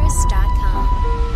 SoundCloudTexas.com.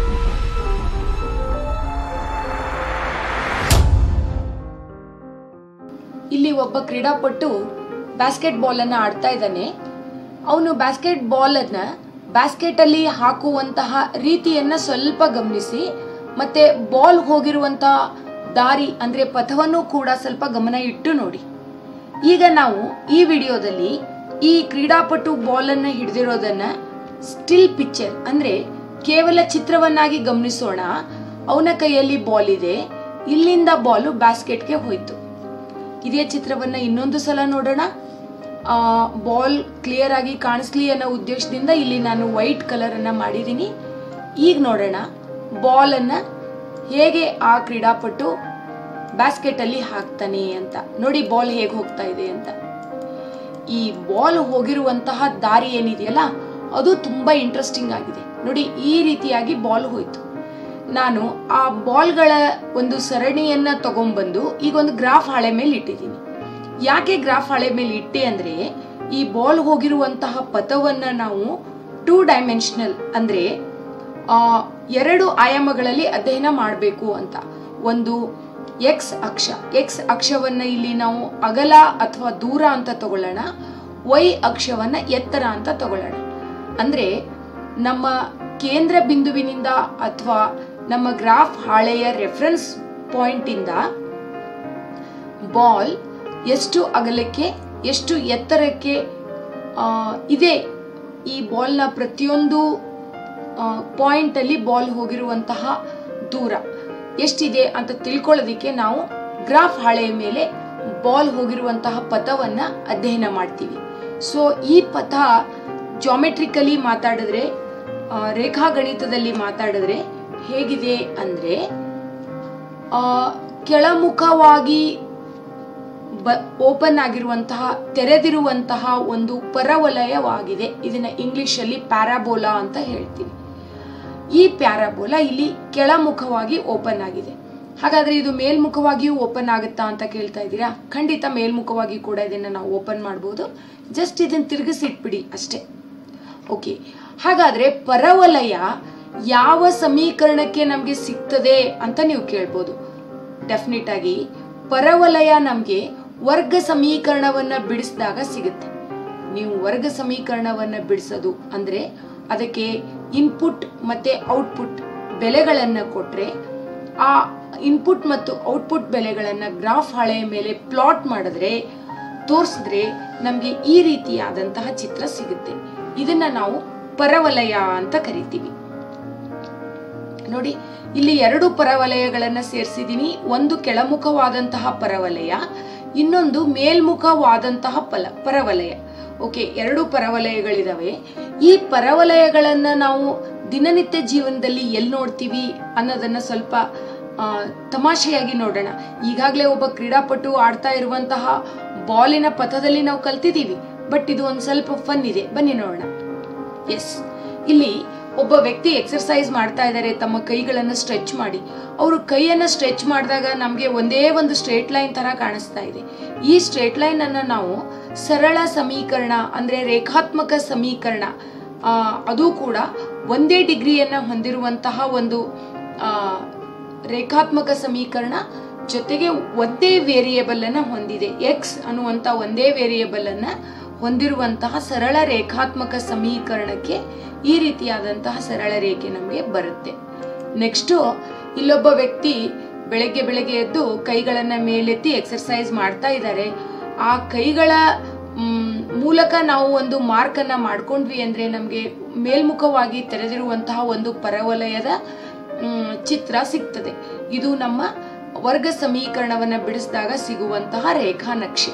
ಇಲ್ಲಿ ಒಬ್ಬ ಕ್ರೀಡಾಪಟು ಬ್ಯಾಸ್ಕೆಟ್ ಬಾಲ್ ಅನ್ನ ಆಡ್ತಾ ಇದ್ದಾನೆ ಅವನು ಬ್ಯಾಸ್ಕೆಟ್ ಬಾಲ್ ಅನ್ನ ಬ್ಯಾಸ್ಕೆಟ್ ಅಲ್ಲಿ ಹಾಕುವಂತಹ ರೀತಿಯನ್ನ ಸ್ವಲ್ಪ ಗಮನಿಸಿ ಮತ್ತೆ ಬಾಲ್ ಹೋಗಿರುವಂತಹ ದಾರಿ ಅಂದ್ರೆ ಪಥವನ್ನು ಕೂಡ ಸ್ವಲ್ಪ ಗಮನ ಇಟ್ಟು ನೋಡಿ ಈಗ ನಾವು ಈ ವಿಡಿಯೋದಲ್ಲಿ ಈ ಕ್ರೀಡಾಪಟು ಬಾಲ್ ಅನ್ನ ಹಿಡಿದಿರೋದನ್ನ ಸ್ಟಿಲ್ ಪಿಕ್ಚರ್ ಅಂದ್ರೆ ಕೇವಲ ಚಿತ್ರವನ್ನಾಗಿ ಗಮನಿಸೋಣ ಅವನ ಕೈಯಲ್ಲಿ ಬಾಲ್ ಇದೆ ಇಲ್ಲಿಂದ ಬಾಲು ಬ್ಯಾಸ್ಕೆಟ್ಗೆ ಹೋಯ್ತು ಇದೇ ಚಿತ್ರವನ್ನ ಇನ್ನೊಂದು ಸಲ ನೋಡೋಣ ಬಾಲ್ ಕ್ಲಿಯರ್ ಆಗಿ ಕಾಣಿಸ್ಲಿ ಅನ್ನೋ ಉದ್ದೇಶದಿಂದ ಇಲ್ಲಿ ನಾನು ವೈಟ್ ಕಲರ್ ಅನ್ನ ಮಾಡಿದ್ದೀನಿ ಈಗ ನೋಡೋಣ ಬಾಲ್ ಅನ್ನ ಹೇಗೆ ಆ ಕ್ರೀಡಾಪಟು ಬ್ಯಾಸ್ಕೆಟ್ ಅಲ್ಲಿ ಹಾಕ್ತಾನೆ ಅಂತ ನೋಡಿ ಬಾಲ್ ಹೇಗೆ ಹೋಗ್ತಾ ಇದೆ ಅಂತ ಈ ಬಾಲ್ ಹೋಗಿರುವಂತಹ ದಾರಿ ಏನಿದೆಯಲ್ಲ ಅದು ತುಂಬಾ ಇಂಟ್ರೆಸ್ಟಿಂಗ್ ಆಗಿದೆ ನೋಡಿ ಈ ರೀತಿಯಾಗಿ ಬಾಲ್ ಹೋಯ್ತು ನಾನು ಆ ಬಾಲ್ಗಳ ಒಂದು ಸರಣಿಯನ್ನ ತಗೊಂಡ್ಬಂದು ಈಗ ಒಂದು ಗ್ರಾಫ್ ಹಾಳೆ ಮೇಲೆ ಇಟ್ಟಿದ್ದೀನಿ ಯಾಕೆ ಗ್ರಾಫ್ ಹಾಳೆ ಮೇಲೆ ಇಟ್ಟೆ ಅಂದ್ರೆ ಈ ಬಾಲ್ ಹೋಗಿರುವಂತಹ ಪಥವನ್ನ ನಾವು ಟೂ ಡೈಮೆನ್ಷನಲ್ ಅಂದ್ರೆ ಆ, ಎರಡು ಆಯಾಮಗಳಲ್ಲಿ ಅಧ್ಯಯನ ಮಾಡಬೇಕು ಅಂತ ಒಂದು ಎಕ್ಸ್ ಅಕ್ಷ ಎಕ್ಸ್ ಅಕ್ಷವನ್ನ ಇಲ್ಲಿ ನಾವು ಅಗಲ ಅಥವಾ ದೂರ ಅಂತ ತಗೊಳ್ಳೋಣ ವೈ ಅಕ್ಷವನ್ನ ಎತ್ತರ ಅಂತ ತಗೊಳ್ಳೋಣ ಅಂದ್ರೆ ನಮ್ಮ ಕೇಂದ್ರ ಬಿಂದುವಿನಿಂದ ಅಥವಾ ನಮ್ಮ ಗ್ರಾಫ್ ಹಾಳೆಯ ರೆಫರೆನ್ಸ್ ಪಾಯಿಂಟ್ ಇಂದ ಬಾಲ್ ಎಷ್ಟು ಅಗಲಕ್ಕೆ ಎಷ್ಟು ಎತ್ತರಕ್ಕೆ ಆ, ಇದೆ ಈ ಬಾಲ್ನ ಪ್ರತಿಯೊಂದು ಪಾಯಿಂಟ್ ಅಲ್ಲಿ ಬಾಲ್ ಹೋಗಿರುವಂತಹ ದೂರ ಎಷ್ಟಿದೆ ಅಂತ ತಿಳ್ಕೊಳ್ಳೋದಿಕ್ಕೆ ನಾವು ಗ್ರಾಫ್ ಹಾಳೆಯ ಮೇಲೆ ಬಾಲ್ ಹೋಗಿರುವಂತಹ ಪಥವನ್ನ ಅಧ್ಯಯನ ಮಾಡ್ತೀವಿ ಸೊ ಈ ಪಥ ಜಾಮೆಟ್ರಿಕಲಿ ಮಾತಾಡಿದ್ರೆ ಆ, ರೇಖಾಗಣಿತದಲ್ಲಿ ಮಾತಾಡಿದ್ರೆ ಹೇಗಿದೆ ಅಂದ್ರೆ ಆ, ಕೆಳಮುಖವಾಗಿ ಬ ಓಪನ್ ಆಗಿರುವಂತಹ ತೆರೆದಿರುವಂತಹ ಒಂದು ಪರವಲಯವಾಗಿದೆ ಇದನ್ನ ಇಂಗ್ಲಿಷ್ ಅಲ್ಲಿ ಪ್ಯಾರಾಬೋಲಾ ಅಂತ ಹೇಳ್ತೀವಿ ಈ ಪ್ಯಾರಾಬೋಲಾ ಇಲ್ಲಿ ಕೆಳಮುಖವಾಗಿ ಓಪನ್ ಆಗಿದೆ ಹಾಗಾದ್ರೆ ಇದು ಮೇಲ್ಮುಖವಾಗಿಯೂ ಓಪನ್ ಆಗುತ್ತಾ ಅಂತ ಕೇಳ್ತಾ ಇದ್ದೀರಾ ಖಂಡಿತ ಮೇಲ್ಮುಖವಾಗಿ ಕೂಡ ಇದನ್ನ ನಾವು ಓಪನ್ ಮಾಡ್ಬೋದು ಜಸ್ಟ್ ಇದನ್ನ ತಿರುಗಿಸಿಟ್ಬಿಡಿ ಅಷ್ಟೇ ಓಕೆ ಹಾಗಾದ್ರೆ ಪರವಲಯ ಯಾವ ಸಮೀಕರಣಕ್ಕೆ ನಮಗೆ ಸಿಗ್ತದೆ ಅಂತ ನೀವು ಕೇಳ್ಬೋದು ಡೆಫಿನೆಟ್ ಆಗಿ ಪರವಲಯ ನಮಗೆ ವರ್ಗ ಸಮೀಕರಣವನ್ನ ಬಿಡಿಸಿದಾಗ ಸಿಗುತ್ತೆ ನೀವು ವರ್ಗ ಸಮೀಕರಣವನ್ನ ಬಿಡಿಸೋದು ಅಂದ್ರೆ ಅದಕ್ಕೆ ಇನ್ಪುಟ್ ಮತ್ತೆ ಔಟ್ಪುಟ್ ಬೆಲೆಗಳನ್ನ ಕೊಟ್ರೆ ಆ ಇನ್ಪುಟ್ ಮತ್ತು ಔಟ್ಪುಟ್ ಬೆಲೆಗಳನ್ನ ಗ್ರಾಫ್ ಹಾಳೆಯ ಮೇಲೆ ಪ್ಲಾಟ್ ಮಾಡಿದ್ರೆ ತೋರಿಸಿದ್ರೆ ನಮಗೆ ಈ ರೀತಿಯಾದಂತಹ ಚಿತ್ರ ಸಿಗುತ್ತೆ ಇದನ್ನ ನಾವು ಪರವಲಯ ಅಂತ ಕರಿತೀವಿ ನೋಡಿ ಇಲ್ಲಿ ಎರಡು ಪರವಲಯಗಳನ್ನ ಸೇರಿಸಿದೀನಿ ಒಂದು ಕೆಳಮುಖವಾದಂತಹ ಪರವಲಯ ಇನ್ನೊಂದು ಮೇಲ್ಮುಖವಾದಂತಹ ಫಲ ಪರವಲಯ ಓಕೆ ಎರಡು ಪರವಲಯಗಳಿದಾವೆ ಈ ಪರವಲಯಗಳನ್ನ ನಾವು ದಿನನಿತ್ಯ ಜೀವನದಲ್ಲಿ ಎಲ್ಲಿ ನೋಡ್ತೀವಿ ಅನ್ನೋದನ್ನ ಸ್ವಲ್ಪ ಆ, ತಮಾಷೆಯಾಗಿ ನೋಡೋಣ ಈಗಾಗಲೇ ಒಬ್ಬ ಕ್ರೀಡಾಪಟು ಆಡ್ತಾ ಇರುವಂತಹ ಬಾಲಿನ ಪಥದಲ್ಲಿ ನಾವು ಕಲ್ತಿದ್ದೀವಿ ಬಟ್ ಇದು ಒಂದು ಸ್ವಲ್ಪ ಫನ್ ಇದೆ ಬನ್ನಿ ನೋಡೋಣ ಎಸ್ ಇಲ್ಲಿ ಒಬ್ಬ ವ್ಯಕ್ತಿ ಎಕ್ಸರ್ಸೈಸ್ ಮಾಡ್ತಾ ಇದ್ದಾರೆ ತಮ್ಮ ಕೈಗಳನ್ನು ಸ್ಟ್ರೆಚ್ ಮಾಡಿ ಅವರು ಕೈಯನ್ನು ಸ್ಟ್ರೆಚ್ ಮಾಡಿದಾಗ ನಮಗೆ ಒಂದೇ ಒಂದು ಸ್ಟ್ರೇಟ್ ಲೈನ್ ತರ ಕಾಣಿಸ್ತಾ ಇದೆ ಈ ಸ್ಟ್ರೇಟ್ ಲೈನ್ ಅನ್ನ ನಾವು ಸರಳ ಸಮೀಕರಣ ಅಂದ್ರೆ ರೇಖಾತ್ಮಕ ಸಮೀಕರಣ ಆ, ಅದು ಕೂಡ ಒಂದೇ ಡಿಗ್ರಿಯನ್ನ ಹೊಂದಿರುವಂತಹ ಒಂದು ಆ, ರೇಖಾತ್ಮಕ ಸಮೀಕರಣ ಜೊತೆಗೆ ಒಂದೇ ವೇರಿಯೇಬಲ್ ಅನ್ನ ಹೊಂದಿದೆ ಎಕ್ಸ್ ಅನ್ನುವಂತ ಒಂದೇ ವೇರಿಯೇಬಲ್ ಅನ್ನ ಹೊಂದಿರುವಂತಹ ಸರಳ ರೇಖಾತ್ಮಕ ಸಮೀಕರಣಕ್ಕೆ ಈ ರೀತಿಯಾದಂತಹ ಸರಳ ರೇಖೆ ನಮಗೆ ಬರುತ್ತೆ ನೆಕ್ಸ್ಟ್ ಇಲ್ಲೊಬ್ಬ ವ್ಯಕ್ತಿ ಬೆಳಗ್ಗೆ ಬೆಳಗ್ಗೆ ಎದ್ದು ಕೈಗಳನ್ನ ಮೇಲೆತ್ತಿ ಎಕ್ಸರ್ಸೈಸ್ ಮಾಡ್ತಾ ಇದ್ದಾರೆ ಆ ಕೈಗಳ ಮ್, ಮೂಲಕ ನಾವು ಒಂದು ಮಾರ್ಕ್ ಅನ್ನ ಮಾಡ್ಕೊಂಡ್ವಿ ಅಂದ್ರೆ ನಮಗೆ ಮೇಲ್ಮುಖವಾಗಿ ತೆರೆದಿರುವಂತಹ ಒಂದು ಪರವಲಯದ ಮ್, ಚಿತ್ರ ಸಿಗ್ತದೆ ಇದು ನಮ್ಮ ವರ್ಗ ಸಮೀಕರಣವನ್ನ ಬಿಡಿಸಿದಾಗ ಸಿಗುವಂತಹ ರೇಖಾ ನಕ್ಷೆ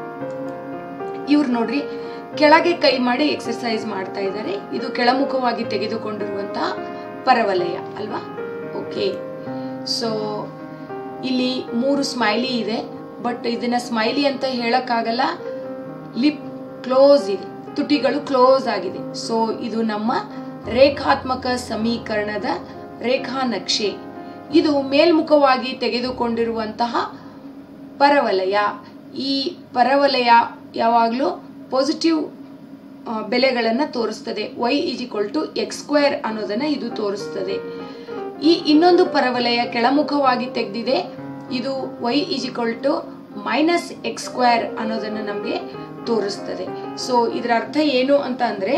ಇವ್ರು ನೋಡ್ರಿ ಕೆಳಗೆ ಕೈ ಮಾಡಿ ಎಕ್ಸರ್ಸೈಸ್ ಮಾಡ್ತಾ ಇದ್ದಾರೆ ಇದು ಕೆಳಮುಖವಾಗಿ ತೆಗೆದುಕೊಂಡಿರುವಂತಹ ಪರವಲಯ ಅಲ್ವಾ ಓಕೆ ಸೊ ಇಲ್ಲಿ ಮೂರು ಸ್ಮೈಲಿ ಇದೆ ಬಟ್ ಇದನ್ನ ಸ್ಮೈಲಿ ಅಂತ ಹೇಳಕ್ಕಾಗಲ್ಲ ಲಿಪ್ ಕ್ಲೋಸ್ ಇದೆ ತುಟಿಗಳು ಕ್ಲೋಸ್ ಆಗಿದೆ ಸೊ ಇದು ನಮ್ಮ ರೇಖಾತ್ಮಕ ಸಮೀಕರಣದ ರೇಖಾ ನಕ್ಷೆ ಇದು ಮೇಲ್ಮುಖವಾಗಿ ತೆಗೆದುಕೊಂಡಿರುವಂತಹ ಪರವಲಯ ಈ ಪರವಲಯ ಯಾವಾಗಲೂ ಪಾಸಿಟಿವ್ ಬೆಲೆಗಳನ್ನು ತೋರಿಸ್ತದೆ Y is equal to X square ಅನ್ನೋದನ್ನ ಇದು ತೋರಿಸ್ತದೆ ಈ ಇನ್ನೊಂದು ಪರವಲಯ ಕೆಳಮುಖವಾಗಿ ತೆಗೆದಿದೆ ಇದು Y is equal to minus X square ಅನ್ನೋದನ್ನ ನಮಗೆ ತೋರಿಸ್ತದೆ ಸೊ ಇದರ ಅರ್ಥ ಏನು ಅಂತ ಅಂದ್ರೆ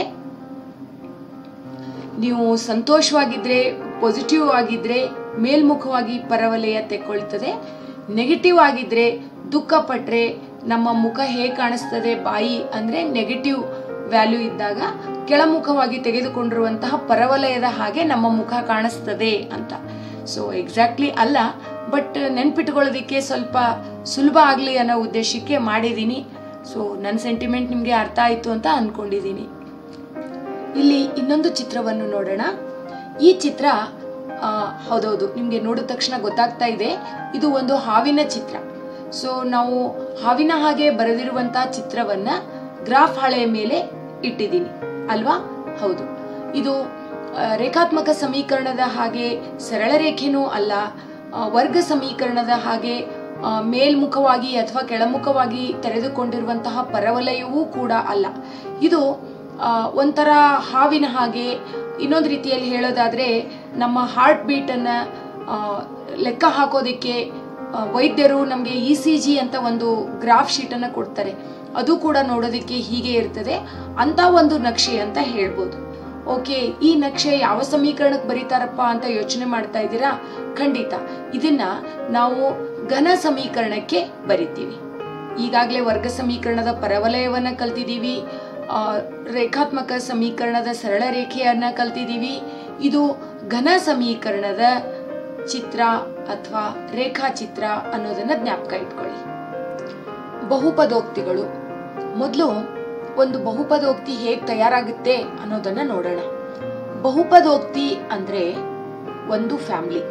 ನೀವು ಸಂತೋಷವಾಗಿದ್ರೆ ಪಾಸಿಟಿವ್ ಆಗಿದ್ರೆ ಮೇಲ್ಮುಖವಾಗಿ ಪರವಲಯ ತೆಕ್ಕೊಳ್ತದೆ ನೆಗೆಟಿವ್ ಆಗಿದ್ರೆ ದುಃಖ ಪಟ್ರೆ ನಮ್ಮ ಮುಖ ಹೇಗೆ ಕಾಣಿಸ್ತದೆ ಬಾಯಿ ಅಂದ್ರೆ ನೆಗೆಟಿವ್ ವ್ಯಾಲ್ಯೂ ಇದ್ದಾಗ ಕೆಳಮುಖವಾಗಿ ತೆಗೆದುಕೊಂಡಿರುವಂತಹ ಪರವಲಯದ ಹಾಗೆ ನಮ್ಮ ಮುಖ ಕಾಣಿಸ್ತದೆ ಅಂತ ಸೊ ಎಕ್ಸಾಕ್ಟ್ಲಿ ಅಲ್ಲ ಬಟ್ ನೆನ್ಪಿಟ್ಕೊಳ್ಳೋದಕ್ಕೆ ಸ್ವಲ್ಪ ಸುಲಭ ಆಗಲಿ ಅನ್ನೋ ಉದ್ದೇಶಕ್ಕೆ ಮಾಡಿದ್ದೀನಿ ಸೊ ನನ್ನ ಸೆಂಟಿಮೆಂಟ್ ನಿಮಗೆ ಅರ್ಥ ಆಯಿತು ಅಂತ ಅಂದ್ಕೊಂಡಿದ್ದೀನಿ ಇಲ್ಲಿ ಇನ್ನೊಂದು ಚಿತ್ರವನ್ನು ನೋಡೋಣ ಈ ಚಿತ್ರ ಆ, ಹೌದೌದು ನಿಮಗೆ ನೋಡಿದ ತಕ್ಷಣ ಗೊತ್ತಾಗ್ತಾ ಇದೆ ಇದು ಒಂದು ಹಾವಿನ ಚಿತ್ರ ಸೊ ನಾವು ಹಾವಿನ ಹಾಗೆ ಬರೆದಿರುವಂತಹ ಚಿತ್ರವನ್ನ ಗ್ರಾಫ್ ಹಾಳೆಯ ಮೇಲೆ ಇಟ್ಟಿದ್ದೀನಿ ಅಲ್ವಾ ಹೌದು ಇದು ಆ, ರೇಖಾತ್ಮಕ ಸಮೀಕರಣದ ಹಾಗೆ ಸರಳ ರೇಖೆನೂ ಅಲ್ಲ ಆ, ವರ್ಗ ಸಮೀಕರಣದ ಹಾಗೆ ಆ, ಮೇಲ್ಮುಖವಾಗಿ ಅಥವಾ ಕೆಳಮುಖವಾಗಿ ತೆರೆದುಕೊಂಡಿರುವಂತಹ ಪರವಲಯವೂ ಕೂಡ ಅಲ್ಲ ಇದು ಆ, ಒಂಥರ ಹಾವಿನ ಹಾಗೆ ಇನ್ನೊಂದು ರೀತಿಯಲ್ಲಿ ಹೇಳೋದಾದ್ರೆ ನಮ್ಮ ಹಾರ್ಟ್ ಬೀಟನ್ನು ಲೆಕ್ಕ ಹಾಕೋದಕ್ಕೆ ಆ, ವೈದ್ಯರು ನಮಗೆ ಇ ಸಿ ಜಿ ಅಂತ ಒಂದು ಗ್ರಾಫ್ ಶೀಟನ್ನು ಕೊಡ್ತಾರೆ ಅದು ಕೂಡ ನೋಡೋದಕ್ಕೆ ಹೀಗೆ ಇರ್ತದೆ ಅಂತ ಒಂದು ನಕ್ಷೆ ಅಂತ ಹೇಳ್ಬೋದು ಓಕೆ ಈ ನಕ್ಷೆ ಯಾವ ಸಮೀಕರಣಕ್ಕೆ ಬರೀತಾರಪ್ಪ ಅಂತ ಯೋಚನೆ ಮಾಡ್ತಾ ಇದ್ದೀರಾ ಖಂಡಿತ ಇದನ್ನ ನಾವು ಘನ ಸಮೀಕರಣಕ್ಕೆ ಬರಿತೀವಿ ಈಗಾಗಲೇ ವರ್ಗ ಸಮೀಕರಣದ ಪರವಲಯವನ್ನ ಕಲ್ತಿದ್ದೀವಿ ಆ, ರೇಖಾತ್ಮಕ ಸಮೀಕರಣದ ಸರಳ ರೇಖೆಯನ್ನ ಕಲ್ತಿದ್ದೀವಿ ಇದು ಘನ ಸಮೀಕರಣದ ಚಿತ್ರ ಅಥವಾ ರೇಖಾಚಿತ್ರ ಅನ್ನೋದನ್ನ ಜ್ಞಾಪಕ ಇಟ್ಕೊಳ್ಳಿ ಬಹುಪದೋಕ್ತಿಗಳು ಮೊದಲು ಒಂದು ಬಹುಪದೋಕ್ತಿ ಹೇಗೆ ತಯಾರಾಗುತ್ತೆ ಅನ್ನೋದನ್ನ ನೋಡೋಣ ಬಹುಪದೋಕ್ತಿ ಅಂದ್ರೆ ಒಂದು ಫ್ಯಾಮಿಲಿ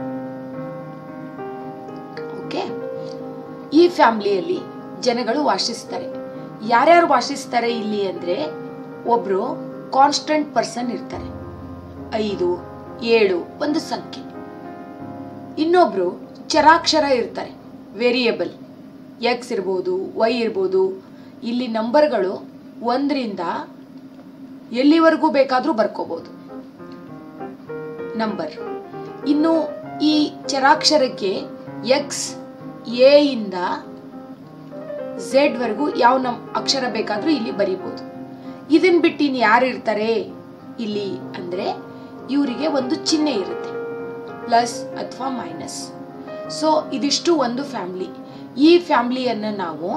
ಓಕೆ ಈ ಫ್ಯಾಮಿಲಿಯಲ್ಲಿ ಜನಗಳು ವಾಸಿಸ್ತಾರೆ ಯಾರ್ಯಾರು ವಾಸಿಸ್ತಾರೆ ಇಲ್ಲಿ ಅಂದ್ರೆ ಒಬ್ರು ಕಾನ್ಸ್ಟಂಟ್ ಪರ್ಸನ್ ಇರ್ತಾರೆ ಐದು ಏಳು ಒಂದು ಸಂಖ್ಯೆ ಇನ್ನೊಬ್ರು ಚರಾಕ್ಷರ ಇರ್ತಾರೆ ವೇರಿಯಬಲ್ ಎಕ್ಸ್ ಇರ್ಬೋದು ವೈ ಇರ್ಬೋದು ಇಲ್ಲಿ ನಂಬರ್ಗಳು ಒಂದರಿಂದ ಎಲ್ಲಿವರೆಗೂ ಬೇಕಾದರೂ ಬರ್ಕೋಬಹುದು ನಂಬರ್ ಇನ್ನು ಈ ಚರಾಕ್ಷರಕ್ಕೆ ಎಕ್ಸ್ ಎ ಇಂದ ಝೆಡ್ ವರೆಗೂ ಯಾವ ನಮ್ ಅಕ್ಷರ ಬೇಕಾದ್ರೂ ಇಲ್ಲಿ ಬರೀಬಹುದು ಇದನ್ ಬಿಟ್ಟು ಇನ್ ಯಾರು ಇರ್ತಾರೆ ಇಲ್ಲಿ ಅಂದ್ರೆ ಇವರಿಗೆ ಒಂದು ಚಿಹ್ನೆ ಇರುತ್ತೆ ಪ್ಲಸ್ ಅಥವಾ ಮೈನಸ್ ಸೊ ಇದಿಷ್ಟು ಒಂದು ಫ್ಯಾಮಿಲಿ ಈ ಫ್ಯಾಮಿಲಿಯನ್ನ ನಾವು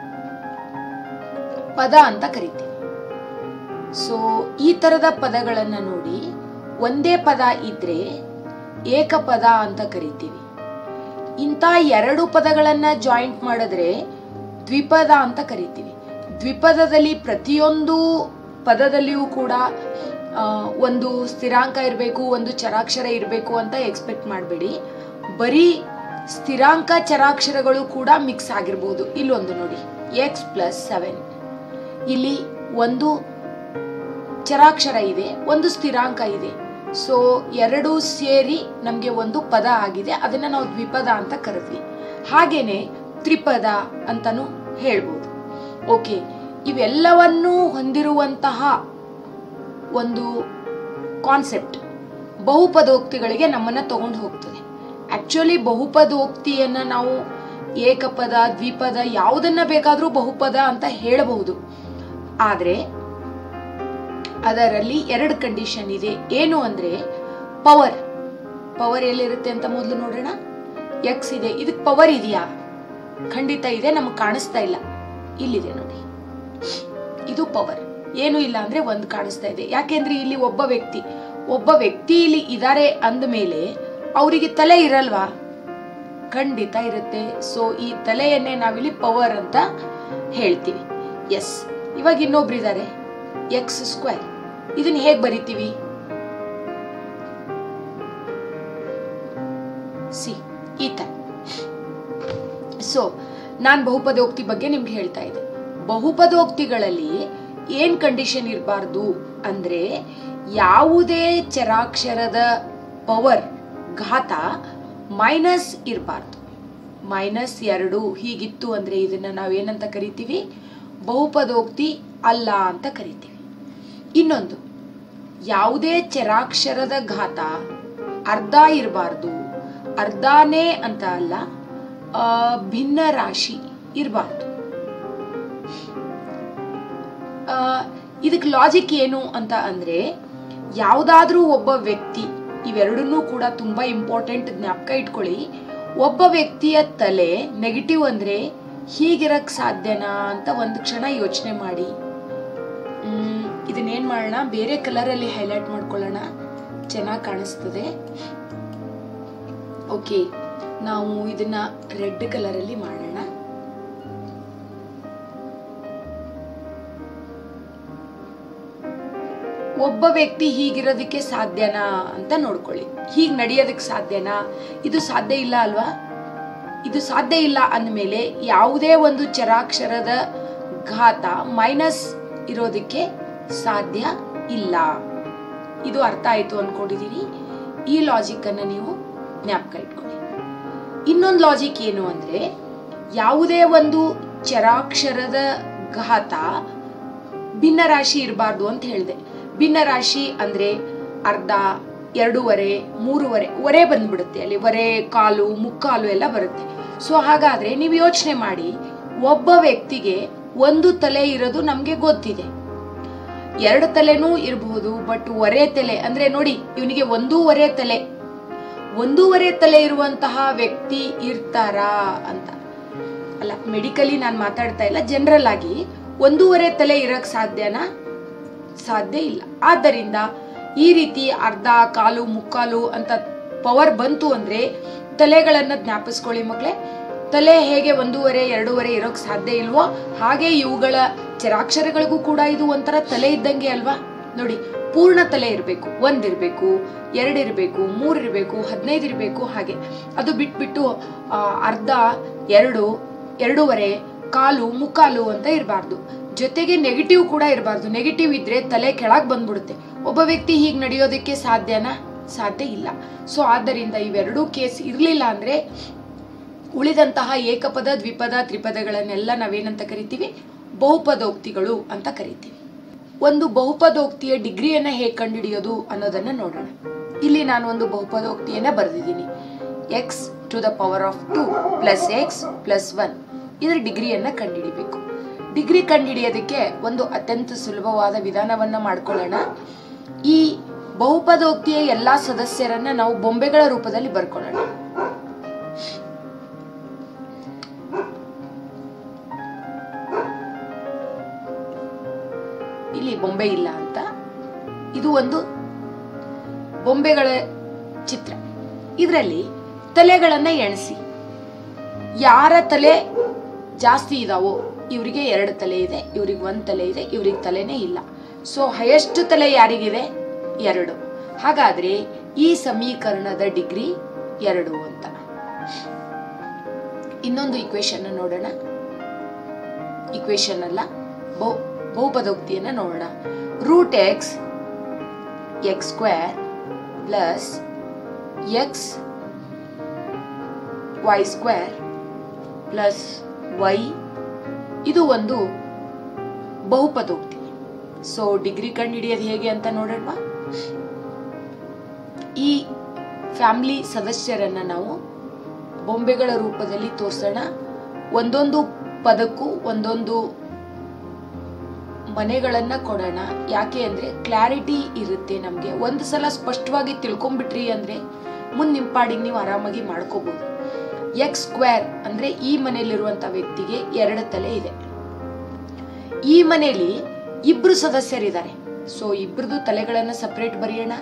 ಪದ ಅಂತ ಕರಿತೀವಿ ಸೊ ಈ ತರದ ಪದಗಳನ್ನ ನೋಡಿ ಒಂದೇ ಪದ ಇದ್ರೆ ಏಕಪದ ಅಂತ ಕರಿತೀವಿ ಇಂಥ ಎರಡು ಪದಗಳನ್ನ ಜಾಯಿಂಟ್ ಮಾಡಿದ್ರೆ ದ್ವಿಪದ ಅಂತ ಕರಿತೀವಿ ದ್ವಿಪದದಲ್ಲಿ ಪ್ರತಿಯೊಂದು ಪದದಲ್ಲಿಯೂ ಕೂಡ ಆ, ಒಂದು ಸ್ಥಿರಾಂಕ ಇರಬೇಕು ಒಂದು ಚರಾಕ್ಷರ ಇರಬೇಕು ಅಂತ ಎಕ್ಸ್ಪೆಕ್ಟ್ ಮಾಡಬೇಡಿ ಬರೀ ಸ್ಥಿರಾಂಕ ಚರಾಕ್ಷರಗಳು ಕೂಡ ಮಿಕ್ಸ್ ಆಗಿರ್ಬೋದು ಇಲ್ಲೊಂದು ನೋಡಿ ಎಕ್ಸ್ ಪ್ಲಸ್ ಸೆವೆನ್ ಇಲ್ಲಿ ಒಂದು ಚರಾಕ್ಷರ ಇದೆ ಒಂದು ಸ್ಥಿರಾಂಕ ಇದೆ ಸೊ ಎರಡು ಸೇರಿ ನಮಗೆ ಒಂದು ಪದ ಆಗಿದೆ ಅದನ್ನ ನಾವು ದ್ವಿಪದ ಅಂತ ಕರೆದ್ವಿ ಹಾಗೇನೆ ತ್ರಿಪದ ಅಂತಾನು ಹೇಳ್ಬೋದು ಓಕೆ ಇವೆಲ್ಲವನ್ನೂ ಹೊಂದಿರುವಂತಹ ಒಂದು ಕಾನ್ಸೆಪ್ಟ್ ಬಹುಪದೋಕ್ತಿಗಳಿಗೆ ನಮ್ಮನ್ನ ತಗೊಂಡು ಹೋಗ್ತದೆ ಆಕ್ಚುಲಿ ಬಹುಪದೋಕ್ತಿಯನ್ನ ನಾವು ಏಕಪದ ದ್ವಿಪದ ಯಾವುದನ್ನ ಬೇಕಾದ್ರೂ ಬಹುಪದ ಅಂತ ಹೇಳಬಹುದು ಆದ್ರೆ ಅದರಲ್ಲಿ ಎರಡು ಕಂಡೀಷನ್ ಇದೆ ಏನು ಅಂದ್ರೆ ಪವರ್ ಪವರ್ ಎಲ್ಲಿರುತ್ತೆ ಅಂತ ಮೊದಲು ನೋಡೋಣ ಎಕ್ಸ್ ಇದೆ ಇದಕ್ಕೆ ಪವರ್ ಇದೆಯಾ ಖಂಡಿತ ಇದೆ ನಮಗೆ ಕಾಣಿಸ್ತಾ ಇಲ್ಲ ಇಲ್ಲಿದೆ ನೋಡಿ ಇದು ಪವರ್ ಏನು ಇಲ್ಲ ಅಂದ್ರೆ ಒಂದು ಕಾಣಿಸ್ತಾ ಇದೆ ಯಾಕೆಂದ್ರೆ ಇಲ್ಲಿ ಒಬ್ಬ ವ್ಯಕ್ತಿ ಒಬ್ಬ ವ್ಯಕ್ತಿ ಇಲ್ಲಿ ಇದಾರೆ ಅಂದ ಮೇಲೆ ಅವರಿಗೆ ತಲೆ ಇರಲ್ವಾ ಖಂಡಿತ ಇರುತ್ತೆ ಸೊ ಈ ತಲೆಯನ್ನೇ ನಾವಿಲ್ಲಿ ಪವರ್ ಅಂತ ಹೇಳ್ತೀವಿ ಎಸ್ ಇವಾಗ ಇನ್ನೊಬ್ರು ಇದ್ದಾರೆ ಎಕ್ಸ್ ಸ್ಕ್ವೇರ್ ಇದನ್ನ ಹೇಗ್ ಬರಿತೀವಿ ಸಿ ಈ ತರ ಸೊ ನಾನು ಬಹುಪದೋಕ್ತಿ ಬಗ್ಗೆ ನಿಮ್ಗೆ ಹೇಳ್ತಾ ಇದ್ದೆ ಬಹುಪದೋಕ್ತಿಗಳಲ್ಲಿ ಏನ್ ಕಂಡೀಷನ್ ಇರಬಾರ್ದು ಅಂದ್ರೆ ಯಾವುದೇ ಚರಾಕ್ಷರದ ಪವರ್ ಘಾತ ಮೈನಸ್ ಇರಬಾರ್ದು ಮೈನಸ್ ಎರಡು ಹೀಗಿತ್ತು ಅಂದ್ರೆ ಇದನ್ನ ನಾವೇನಂತ ಕರಿತೀವಿ ಬಹುಪದೋಕ್ತಿ ಅಲ್ಲ ಅಂತ ಕರಿತೀವಿ ಇನ್ನೊಂದು ಯಾವುದೇ ಚರಾಕ್ಷರದ ಘಾತ ಅರ್ಧ ಇರಬಾರ್ದು ಅರ್ಧನೇ ಅಂತ ಅಲ್ಲ ಆ, ಭಿನ್ನ ರಾಶಿ ಇರಬಾರ್ದು ಇದಕ್ಕೆ ಲಾಜಿಕ್ ಏನು ಅಂತ ಅಂದ್ರೆ ಯಾವುದಾದ್ರೂ ಒಬ್ಬ ವ್ಯಕ್ತಿ ಇವೆರಡನ್ನೂ ಕೂಡ ತುಂಬಾ ಇಂಪಾರ್ಟೆಂಟ್ ಜ್ಞಾಪಕ ಇಟ್ಕೊಳ್ಳಿ ಒಬ್ಬ ವ್ಯಕ್ತಿಯ ತಲೆ ನೆಗೆಟಿವ್ ಅಂದ್ರೆ ಹೀಗಿರಕ್ ಸಾಧ್ಯನಾ ಅಂತ ಒಂದು ಕ್ಷಣ ಯೋಚನೆ ಮಾಡಿ ಮ್, ಇದನ್ನೇನ್ ಮಾಡೋಣ ಬೇರೆ ಕಲರ್ ಅಲ್ಲಿ ಹೈಲೈಟ್ ಮಾಡ್ಕೊಳ್ಳೋಣ ಚೆನ್ನಾಗಿ ಕಾಣಿಸ್ತದೆ ಓಕೆ ನಾವು ಇದನ್ನ ರೆಡ್ ಕಲರ್ ಅಲ್ಲಿ ಮಾಡೋಣ ಒಬ್ಬ ವ್ಯಕ್ತಿ ಹೀಗಿರೋದಕ್ಕೆ ಸಾಧ್ಯನಾ ಅಂತ ನೋಡ್ಕೊಳ್ಳಿ ಹೀಗ್ ನಡೆಯೋದಕ್ಕೆ ಸಾಧ್ಯನಾ ಇದು ಸಾಧ್ಯ ಇಲ್ಲ ಅಲ್ವಾ ಇದು ಸಾಧ್ಯ ಇಲ್ಲ ಅಂದಮೇಲೆ ಯಾವುದೇ ಒಂದು ಚರಾಕ್ಷರದ ಘಾತ ಮೈನಸ್ ಇರೋದಕ್ಕೆ ಸಾಧ್ಯ ಇಲ್ಲ ಇದು ಅರ್ಥ ಆಯ್ತು ಅನ್ಕೊಂಡಿದೀನಿ ಈ ಲಾಜಿಕ್ ಅನ್ನ ನೀವು ಜ್ಞಾಪಕ ಇಟ್ಕೊಳ್ಳಿ ಇನ್ನೊಂದು ಲಾಜಿಕ್ ಏನು ಅಂದ್ರೆ ಯಾವುದೇ ಒಂದು ಚರಾಕ್ಷರದ ಘಾತ ಭಿನ್ನ ರಾಶಿ ಇರಬಾರ್ದು ಅಂತ ಹೇಳಿದೆ ಭಿನ್ನ ರಾಶಿ ಅಂದ್ರೆ ಅರ್ಧ ಎರಡೂವರೆ ಮೂರುವರೆ ಒರೆ ಬಂದ್ಬಿಡುತ್ತೆ ಅಲ್ಲಿ ಒರೆ ಕಾಲು ಮುಕ್ಕಾಲು ಎಲ್ಲ ಬರುತ್ತೆ ಸೊ ಹಾಗಾದ್ರೆ ನೀವು ಯೋಚನೆ ಮಾಡಿ ಒಬ್ಬ ವ್ಯಕ್ತಿಗೆ ಒಂದು ತಲೆ ಇರೋದು ನಮ್ಗೆ ಗೊತ್ತಿದೆ ಎರಡು ತಲೆನೂ ಇರಬಹುದು ಬಟ್ ಒರೆ ತಲೆ ಅಂದ್ರೆ ನೋಡಿ ಇವನಿಗೆ ಒಂದೂವರೆ ತಲೆ ಒಂದೂವರೆ ತಲೆ ಇರುವಂತಹ ವ್ಯಕ್ತಿ ಇರ್ತಾರಾ ಅಂತ ಅಲ್ಲ ಮೆಡಿಕಲಿ ನಾನು ಮಾತಾಡ್ತಾ ಇಲ್ಲ ಜನರಲ್ ಆಗಿ ಒಂದೂವರೆ ತಲೆ ಇರಕ್ ಸಾಧ್ಯನಾ ಸಾಧ್ಯ ಇಲ್ಲ ಆದ್ದರಿಂದ ಈ ರೀತಿ ಅರ್ಧ ಕಾಲು ಮುಕ್ಕಾಲು ಅಂತ ಪವರ್ ಬಂತು ಅಂದ್ರೆ ತಲೆಗಳನ್ನ ಜ್ಞಾಪಿಸ್ಕೊಳ್ಳಿ ಮಕ್ಳೇ ತಲೆ ಹೇಗೆ ಒಂದೂವರೆ ಎರಡೂವರೆ ಇರೋಕ್ ಸಾಧ್ಯ ಇಲ್ವೋ ಹಾಗೆ ಇವುಗಳ ಚರಾಕ್ಷರಗಳಿಗೂ ಕೂಡ ಇದು ಒಂಥರ ತಲೆ ಇದ್ದಂಗೆ ಅಲ್ವಾ ನೋಡಿ ಪೂರ್ಣ ತಲೆ ಇರಬೇಕು ಒಂದಿರ್ಬೇಕು ಎರಡಿರ್ಬೇಕು ಮೂರಿರ್ಬೇಕು ಹದಿನೈದು ಇರಬೇಕು ಹಾಗೆ ಅದು ಬಿಟ್ಬಿಟ್ಟು ಆ, ಅರ್ಧ ಎರಡು ಎರಡೂವರೆ ಕಾಲು ಮುಕ್ಕಾಲು ಅಂತ ಇರಬಾರ್ದು ಜೊತೆಗೆ ನೆಗೆಟಿವ್ ಕೂಡ ಇರಬಾರ್ದು ನೆಗೆಟಿವ್ ಇದ್ರೆ ತಲೆ ಕೆಳಗ್ ಬಂದ್ಬಿಡುತ್ತೆ ಒಬ್ಬ ವ್ಯಕ್ತಿ ಹೀಗೆ ನಡೆಯೋದಕ್ಕೆ ಸಾಧ್ಯನಾ ಸಾಧ್ಯ ಇಲ್ಲ ಸೊ ಆದ್ದರಿಂದ ಇವೆರಡೂ ಕೇಸ್ ಇರಲಿಲ್ಲ ಅಂದ್ರೆ ಉಳಿದಂತಹ ಏಕಪದ ದ್ವಿಪದ ತ್ರಿಪದಗಳನ್ನೆಲ್ಲ ನಾವೇನಂತ ಕರಿತೀವಿ ಬಹುಪದೋಕ್ತಿಗಳು ಅಂತ ಕರಿತೀವಿ ಒಂದು ಬಹುಪದೋಕ್ತಿಯ ಡಿಗ್ರಿಯನ್ನ ಹೇಗೆ ಕಂಡುಹಿಡಿಯೋದು ಅನ್ನೋದನ್ನ ನೋಡೋಣ ಇಲ್ಲಿ ನಾನು ಒಂದು ಬಹುಪದೋಕ್ತಿಯನ್ನ ಬರೆದಿದ್ದೀನಿ X to the power of two plus X plus one ಇದರ ಡಿಗ್ರಿಯನ್ನ ಕಂಡುಹಿಡಿಬೇಕು ಡಿಗ್ರಿ ಕಂಡುಹಿಡಿಯೋದಕ್ಕೆ ಒಂದು ಅತ್ಯಂತ ಸುಲಭವಾದ ವಿಧಾನವನ್ನ ಮಾಡ್ಕೊಳ್ಳೋಣ ಈ ಬಹುಪದೋಕ್ತಿಯ ಎಲ್ಲಾ ಸದಸ್ಯರನ್ನ ನಾವು ಬೊಂಬೆಗಳ ರೂಪದಲ್ಲಿ ಬರ್ಕೊಳ್ಳೋಣ ಇಲ್ಲಿ ಬೊಂಬೆ ಇಲ್ಲ ಅಂತ ಇದು ಒಂದು ಬೊಂಬೆಗಳ ಚಿತ್ರ ಇದರಲ್ಲಿ ತಲೆಗಳನ್ನ ಎಣಿಸಿ ಯಾರ ತಲೆ ಜಾಸ್ತಿ ಇದಾವೋ ಇವರಿಗೆ ಎರಡು ತಲೆ ಇದೆ ಇವ್ರಿಗೆ ಒಂದ್ ತಲೆ ಇದೆ ಇವ್ರಿಗೆ ತಲೆನೇ ಇಲ್ಲ ಸೊ ಹೈಯೆಸ್ಟ್ ತಲೆ ಯಾರಿಗಿದೆ ಎರಡು ಹಾಗಾದ್ರೆ ಈ ಸಮೀಕರಣದ ಡಿಗ್ರಿ ಎರಡು ಅಂತ ಇನ್ನೊಂದು ಇಕ್ವೇಶನ್ ನೋಡೋಣ ಇಕ್ವೇಶನ್ ಅಲ್ಲ ಬಹು ಬಹುಪದೋಕ್ತಿಯನ್ನ ನೋಡೋಣ root X X square plus X Y square plus Y ಇದು ಒಂದು ಬಹುಪದೋಕ್ತಿ ಸೊ ಡಿಗ್ರಿ ಕಂಡುಹಿಡಿಯೋದು ಹೇಗೆ ಅಂತ ನೋಡೋಣ ಈ ಫ್ಯಾಮಿಲಿ ಸದಸ್ಯರನ್ನ ನಾವು ಬೊಂಬೆಗಳ ರೂಪದಲ್ಲಿ ತೋರಿಸೋಣ ಒಂದೊಂದು ಪದಕ್ಕೂ ಒಂದೊಂದು ಮನೆಗಳನ್ನ ಕೊಡೋಣ ಯಾಕೆ ಅಂದ್ರೆ ಕ್ಲಾರಿಟಿ ಇರುತ್ತೆ ನಮ್ಗೆ ಒಂದು ಸಲ ಸ್ಪಷ್ಟವಾಗಿ ತಿಳ್ಕೊಂಡ್ಬಿಟ್ರಿ ಅಂದ್ರೆ ಮುಂದ್ ನಿಮ್ ಪಾಡಿಗೆ ನೀವು ಆರಾಮಾಗಿ ಮಾಡ್ಕೋಬಹುದು ಎಕ್ಸ್ ಸ್ಕ್ವೇರ್ ಅಂದ್ರೆ ಈ ಮನೆಯಲ್ಲಿರುವಂತ ವ್ಯಕ್ತಿಗೆ ಎರಡು ತಲೆ ಇದೆ ಈ ಮನೆಯಲ್ಲಿ ಇಬ್ರು ಸದಸ್ಯರಿದ್ದಾರೆ ಸೊ ಇಬ್ರದು ತಲೆಗಳನ್ನ ಸಪರೇಟ್ ಬರೆಯೋಣ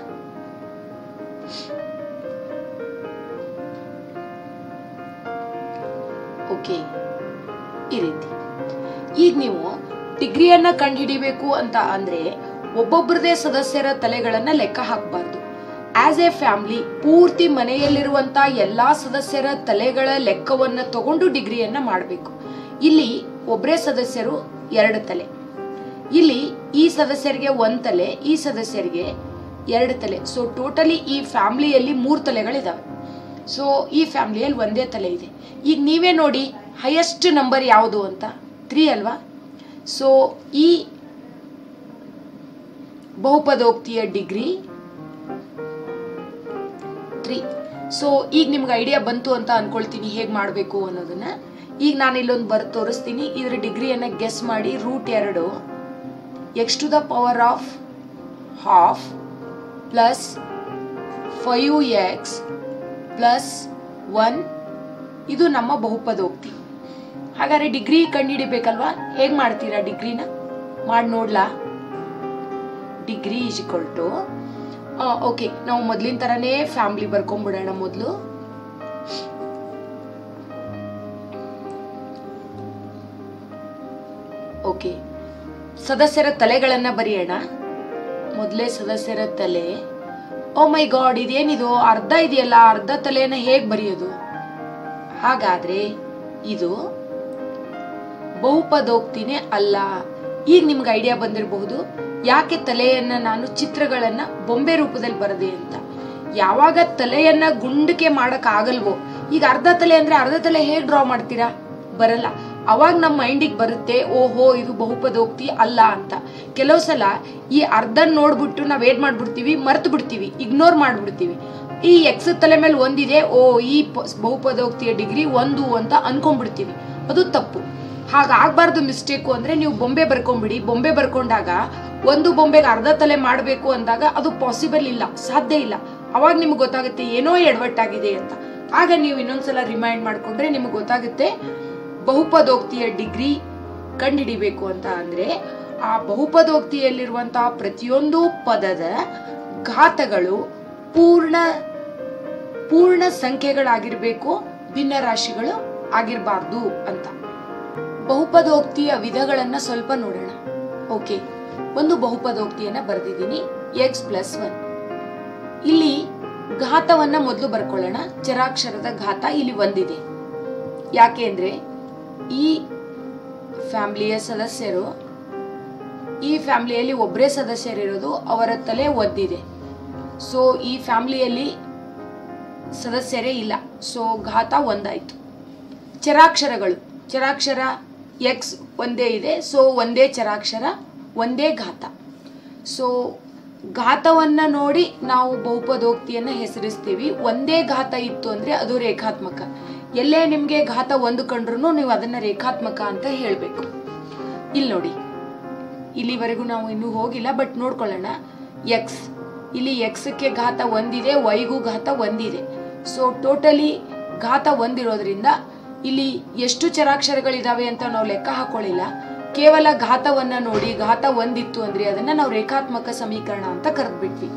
ಓಕೆ ಈ ರೀತಿ ಈಗ ನೀವು ಡಿಗ್ರಿಯನ್ನ ಕಂಡುಹಿಡಿಬೇಕು ಅಂತ ಅಂದ್ರೆ ಒಬ್ಬೊಬ್ಬರದೇ ಸದಸ್ಯರ ತಲೆಗಳನ್ನ ಲೆಕ್ಕ ಹಾಕಬಾರ್ದು ಆಸ್ ಎ ಫ್ಯಾಮಿಲಿ ಪೂರ್ತಿ ಮನೆಯಲ್ಲಿರುವಂತ ಎಲ್ಲಾ ಸದಸ್ಯರ ತಲೆಗಳ ಲೆಕ್ಕವನ್ನ ತಗೊಂಡು ಡಿಗ್ರಿಯನ್ನ ಮಾಡಬೇಕು ಇಲ್ಲಿ ಒಬ್ಬರೇ ಸದಸ್ಯರು ಎರಡು ತಲೆ ಇಲ್ಲಿ ಈ ಸದಸ್ಯರಿಗೆ ಒಂದ್ ತಲೆ ಈ ಸದಸ್ಯರಿಗೆ ಎರಡು ತಲೆ ಸೊ ಟೋಟಲಿ ಈ ಫ್ಯಾಮಿಲಿಯಲ್ಲಿ ಮೂರು ತಲೆಗಳಿದಾವೆ ಸೊ ಈ ಫ್ಯಾಮಿಲಿಯಲ್ಲಿ ಒಂದೇ ತಲೆ ಇದೆ ಈಗ ನೀವೇ ನೋಡಿ ಹೈಯೆಸ್ಟ್ ನಂಬರ್ ಯಾವುದು ಅಂತ ತ್ರೀ ಅಲ್ವಾ ಸೊ ಈ ಬಹುಪದೋಕ್ತಿಯ ಡಿಗ್ರಿ ತ್ರೀ ಸೊ ಈಗ ನಿಮ್ಗೆ ಐಡಿಯಾ ಬಂತು ಅಂತ ಅನ್ಕೊಳ್ತೀನಿ ಹೇಗೆ ಮಾಡಬೇಕು ಅನ್ನೋದನ್ನ ಈಗ ನಾನು ಇಲ್ಲೊಂದು ಬರ್ ತೋರಿಸ್ತೀನಿ ಇದ್ರ ಡಿಗ್ರಿಯನ್ನ ಗೆಸ್ ಮಾಡಿ ರೂಟ್ ಎರಡು X to the power of half plus five X plus one ಇದು ನಮ್ಮ ಬಹುಪದೋಕ್ತಿ ಹಾಗಾದ್ರೆ ಡಿಗ್ರಿ ಕಂಡುಹಿಡಿಬೇಕಲ್ವಾ ಹೇಗೆ ಮಾಡ್ತೀರಾ ಡಿಗ್ರಿನ ಮಾಡಿ ನೋಡ್ಲಾ degree is equal to okay ನಾವು ಮೊದ್ಲಿನ ತರನೇ ಫ್ಯಾಮಿಲಿ ಬರ್ಕೊಂಡ್ಬಿಡೋಣ ಮೊದಲು ಓಕೆ ಸದಸ್ಯರ ತಲೆಗಳನ್ನ ಬರೆಯೋಣ ಮೊದಲೇ ಸದಸ್ಯರ ತಲೆ ಓ ಮೈ ಗಾಡ್ ಇದೇನಿದು ಅರ್ಧ ಇದೆಯಲ್ಲ ಅರ್ಧ ತಲೆಯನ್ನ ಹೇಗ್ ಬರೆಯೋದು ಹಾಗಾದ್ರೆ ಇದು ಬಹುಪದೋಕ್ತಿನೇ ಅಲ್ಲ ಈಗ ನಿಮ್ಗೆ ಐಡಿಯಾ ಬಂದಿರಬಹುದು ಯಾಕೆ ತಲೆಯನ್ನ ನಾನು ಚಿತ್ರಗಳನ್ನ ಬೊಂಬೆ ರೂಪದಲ್ಲಿ ಬರದೆ ಅಂತ ಯಾವಾಗ ತಲೆಯನ್ನ ಗುಂಡಕ್ಕೆ ಮಾಡಕ್ ಆಗಲ್ವೋ ಈಗ ಅರ್ಧ ತಲೆ ಅಂದ್ರೆ ಅರ್ಧ ತಲೆ ಹೇಗ್ ಡ್ರಾ ಮಾಡ್ತೀರಾ ಬರಲ್ಲ ಅವಾಗ ನಮ್ಮ ಮೈಂಡಿಗೆ ಬರುತ್ತೆ ಓಹೋ ಇದು ಬಹುಪದೋಕ್ತಿ ಅಲ್ಲ ಅಂತ ಕೆಲವು ಸಲ ಈ ಅರ್ಧ ನೋಡ್ಬಿಟ್ಟು ನಾವ್ ಏನ್ ಮಾಡ್ಬಿಡ್ತೀವಿ ಮರ್ತು ಬಿಡ್ತೀವಿ ಇಗ್ನೋರ್ ಮಾಡ್ಬಿಡ್ತೀವಿ ಈ ಎಕ್ಸ್ ತಲೆ ಮೇಲೆ ಒಂದಿದೆ ಓ ಈ ಪ- ಬಹುಪದೋಕ್ತಿಯ ಡಿಗ್ರಿ ಒಂದು ಅಂತ ಅನ್ಕೊಂಡ್ಬಿಡ್ತೀವಿ ಅದು ತಪ್ಪು ಹಾಗಾಗ್ಬಾರ್ದು ಮಿಸ್ಟೇಕು ಅಂದ್ರೆ ನೀವು ಬೊಂಬೆ ಬರ್ಕೊಂಬಿಡಿ ಬೊಂಬೆ ಬರ್ಕೊಂಡಾಗ ಒಂದು ಬೊಂಬೆಗೆ ಅರ್ಧ ತಲೆ ಮಾಡಬೇಕು ಅಂದಾಗ ಅದು ಪಾಸಿಬಲ್ ಇಲ್ಲ ಸಾಧ್ಯ ಇಲ್ಲ ಅವಾಗ ನಿಮ್ಗೆ ಗೊತ್ತಾಗುತ್ತೆ ಏನೋ ಎಡವಟ್ಟಾಗಿದೆ ಅಂತ ಆಗ ನೀವು ಇನ್ನೊಂದ್ಸಲ ರಿಮೈಂಡ್ ಮಾಡ್ಕೊಂಡ್ರೆ ನಿಮ್ಗೆ ಗೊತ್ತಾಗುತ್ತೆ ಬಹುಪದೋಕ್ತಿಯ ಡಿಗ್ರಿ ಕಂಡುಹಿಡಿಬೇಕು ಅಂತ ಅಂದ್ರೆ ಆ ಬಹುಪದೋಕ್ತಿಯಲ್ಲಿರುವಂತಹ ಪ್ರತಿಯೊಂದು ಪದದ ಘಾತಗಳು ಪೂರ್ಣ ಪೂರ್ಣ ಸಂಖ್ಯೆಗಳಾಗಿರ್ಬೇಕು ಭಿನ್ನ ರಾಶಿಗಳು ಆಗಿರಬಾರ್ದು ಅಂತ ಬಹುಪದೋಕ್ತಿಯ ವಿಧಗಳನ್ನ ಸ್ವಲ್ಪ ನೋಡೋಣ ಓಕೆ ಒಂದು ಬಹುಪದೋಕ್ತಿಯನ್ನ ಬರೆದಿದ್ದೀನಿ ಎಕ್ಸ್ ಪ್ಲಸ್ ಒನ್ ಇಲ್ಲಿ ಘಾತವನ್ನ ಮೊದಲು ಬರ್ಕೊಳ್ಳೋಣ ಚರಾಕ್ಷರದ ಘಾತ ಇಲ್ಲಿ ಒಂದಿದೆ ಯಾಕೆ ಅಂದ್ರೆ ಈ ಫ್ಯಾಮಿಲಿಯ ಸದಸ್ಯರು ಈ ಫ್ಯಾಮಿಲಿಯಲ್ಲಿ ಒಬ್ಬರೇ ಸದಸ್ಯರಿರೋದು ಅವರ ತಲೆ ಒದ್ದಿದೆ ಸೊ ಈ ಫ್ಯಾಮಿಲಿಯಲ್ಲಿ ಸದಸ್ಯರೇ ಇಲ್ಲ ಸೊ ಘಾತ ಒಂದಾಯ್ತು ಚರಾಕ್ಷರಗಳು ಚರಾಕ್ಷರ ಎಕ್ಸ್ ಒಂದೇ ಇದೆ ಸೊ ಒಂದೇ ಚರಾಕ್ಷರ ಒಂದೇ ಘಾತ ಸೊ ಘಾತವನ್ನ ನೋಡಿ ನಾವು ಬಹುಪದೋಕ್ತಿಯನ್ನ ಹೆಸರಿಸ್ತೀವಿ ಒಂದೇ ಘಾತ ಇತ್ತು ಅಂದ್ರೆ ಅದು ರೇಖಾತ್ಮಕ ಎಲ್ಲೇ ನಿಮ್ಗೆ ಘಾತ ಒಂದು ಕಂಡ್ರು ನೀವು ಅದನ್ನ ರೇಖಾತ್ಮಕ ಅಂತ ಹೇಳ್ಬೇಕು ಇಲ್ಲಿ ನೋಡಿ ಇಲ್ಲಿವರೆಗೂ ನಾವು ಇನ್ನೂ ಹೋಗಿಲ್ಲ ಬಟ್ ನೋಡ್ಕೊಳ್ಳೋಣ ಎಕ್ಸ್ ಇಲ್ಲಿ ಎಕ್ಸ್ಗೆ ಘಾತ ಒಂದಿದೆ ವೈಗೂ ಘಾತ ಒಂದಿದೆ ಸೊ ಟೋಟಲಿ ಘಾತ ಒಂದಿರೋದ್ರಿಂದ ಇಲ್ಲಿ ಎಷ್ಟು ಚರಾಕ್ಷರಗಳಿದಾವೆ ಅಂತ ನಾವು ಲೆಕ್ಕ ಹಾಕೊಳ್ಳಿಲ್ಲ ಕೇವಲ ಘಾತವನ್ನ ನೋಡಿ ಘಾತ ಒಂದಿತ್ತು ಅಂದ್ರೆ ಅದನ್ನ ನಾವು ರೇಖಾತ್ಮಕ ಸಮೀಕರಣ ಅಂತ ಕರೆದ್ಬಿಟ್ವಿ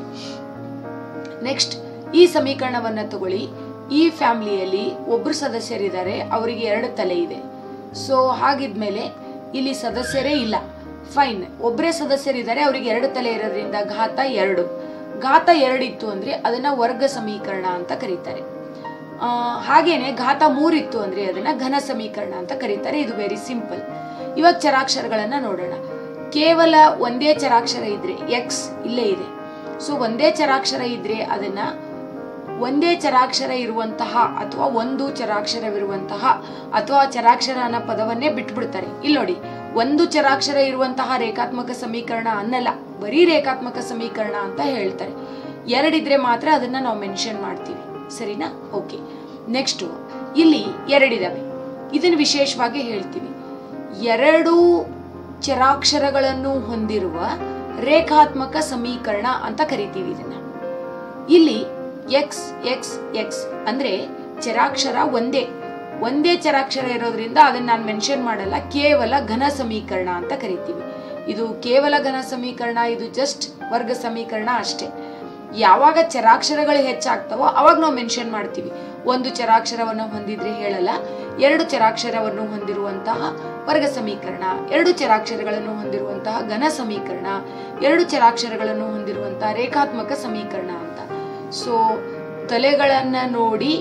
ನೆಕ್ಸ್ಟ್ ಈ ಸಮೀಕರಣವನ್ನ ತಗೊಳ್ಳಿ ಈ ಫ್ಯಾಮಿಲಿಯಲ್ಲಿ ಒಬ್ರು ಸದಸ್ಯರಿದ್ದಾರೆ ಅವರಿಗೆ ಎರಡು ತಲೆ ಇದೆ ಸೊ ಹಾಗಿದ್ಮೇಲೆ ಇಲ್ಲಿ ಸದಸ್ಯರೇ ಇಲ್ಲ ಫೈನ್ ಒಬ್ಬರೇ ಸದಸ್ಯರಿದ್ದಾರೆ ಅವರಿಗೆ ಎರಡು ತಲೆ ಇರೋದ್ರಿಂದ ಘಾತ ಎರಡು ಘಾತ ಎರಡಿತ್ತು ಅಂದ್ರೆ ಅದನ್ನ ವರ್ಗ ಸಮೀಕರಣ ಅಂತ ಕರೀತಾರೆ ಆ, ಹಾಗೇನೆ ಘಾತ ಮೂರಿತ್ತು ಅಂದ್ರೆ ಅದನ್ನ ಘನ ಸಮೀಕರಣ ಅಂತ ಕರೀತಾರೆ ಇದು ವೆರಿ ಸಿಂಪಲ್ ಇವಾಗ ಚರಾಕ್ಷರಗಳನ್ನ ನೋಡೋಣ ಕೇವಲ ಒಂದೇ ಚರಾಕ್ಷರ ಇದ್ರೆ ಎಕ್ಸ್ ಇಲ್ಲೇ ಇದೆ ಸೊ ಒಂದೇ ಚರಾಕ್ಷರ ಇದ್ರೆ ಅದನ್ನ ಒಂದೇ ಚರಾಕ್ಷರ ಇರುವಂತಹ ಅಥವಾ ಒಂದು ಚರಾಕ್ಷರವಿರುವಂತಹ ಅಥವಾ ಚರಾಕ್ಷರ ಅನ್ನೋ ಪದವನ್ನೇ ಬಿಟ್ಬಿಡ್ತಾರೆ ಇಲ್ಲಿ ನೋಡಿ ಒಂದು ಚರಾಕ್ಷರ ಇರುವಂತಹ ರೇಖಾತ್ಮಕ ಸಮೀಕರಣ ಅನ್ನಲ್ಲ ಬರೀ ರೇಖಾತ್ಮಕ ಸಮೀಕರಣ ಅಂತ ಹೇಳ್ತಾರೆ ಎರಡಿದ್ರೆ ಮಾತ್ರ ಅದನ್ನ ನಾವು ಮೆನ್ಷನ್ ಮಾಡ್ತೀವಿ ಸರಿನಾ ಓಕೆ ನೆಕ್ಸ್ಟ್ ಇಲ್ಲಿ ಎರಡಿದಾವೆ ಇದನ್ನು ವಿಶೇಷವಾಗಿ ಹೇಳ್ತೀವಿ ಎರಡು ಚರಾಕ್ಷರಗಳನ್ನು ಹೊಂದಿರುವ ರೇಖಾತ್ಮಕ ಸಮೀಕರಣ ಅಂತ ಕರಿತೀವಿ ಇದನ್ನ ಇಲ್ಲಿ ಎಕ್ಸ್ ಎಕ್ಸ್ ಎಕ್ಸ್ ಅಂದ್ರೆ ಚರಾಕ್ಷರ ಒಂದೇ ಒಂದೇ ಚರಾಕ್ಷರ ಇರೋದ್ರಿಂದ ಅದನ್ನ ನಾನು ಮೆನ್ಷನ್ ಮಾಡಲ್ಲ ಕೇವಲ ಘನ ಸಮೀಕರಣ ಅಂತ ಕರಿತೀವಿ ಇದು ಕೇವಲ ಘನ ಸಮೀಕರಣ ಇದು ಜಸ್ಟ್ ವರ್ಗ ಸಮೀಕರಣ ಅಷ್ಟೇ ಯಾವಾಗ ಚರಾಕ್ಷರಗಳು ಹೆಚ್ಚಾಗ್ತಾವೋ ಅವಾಗ ನಾವು ಮೆನ್ಷನ್ ಮಾಡ್ತೀವಿ ಒಂದು ಚರಾಕ್ಷರವನ್ನು ಹೊಂದಿದ್ರೆ ಹೇಳಲ್ಲ ಎರಡು ಚರಾಕ್ಷರವನ್ನು ಹೊಂದಿರುವಂತಹ ವರ್ಗ ಸಮೀಕರಣ ಎರಡು ಚರಾಕ್ಷರಗಳನ್ನು ಹೊಂದಿರುವಂತಹ ಘನ ಸಮೀಕರಣ ಎರಡು ಚರಾಕ್ಷರಗಳನ್ನು ಹೊಂದಿರುವಂತಹ ರೇಖಾತ್ಮಕ ಸಮೀಕರಣ ಅಂತ ಸೊ ತಲೆಗಳನ್ನ ನೋಡಿ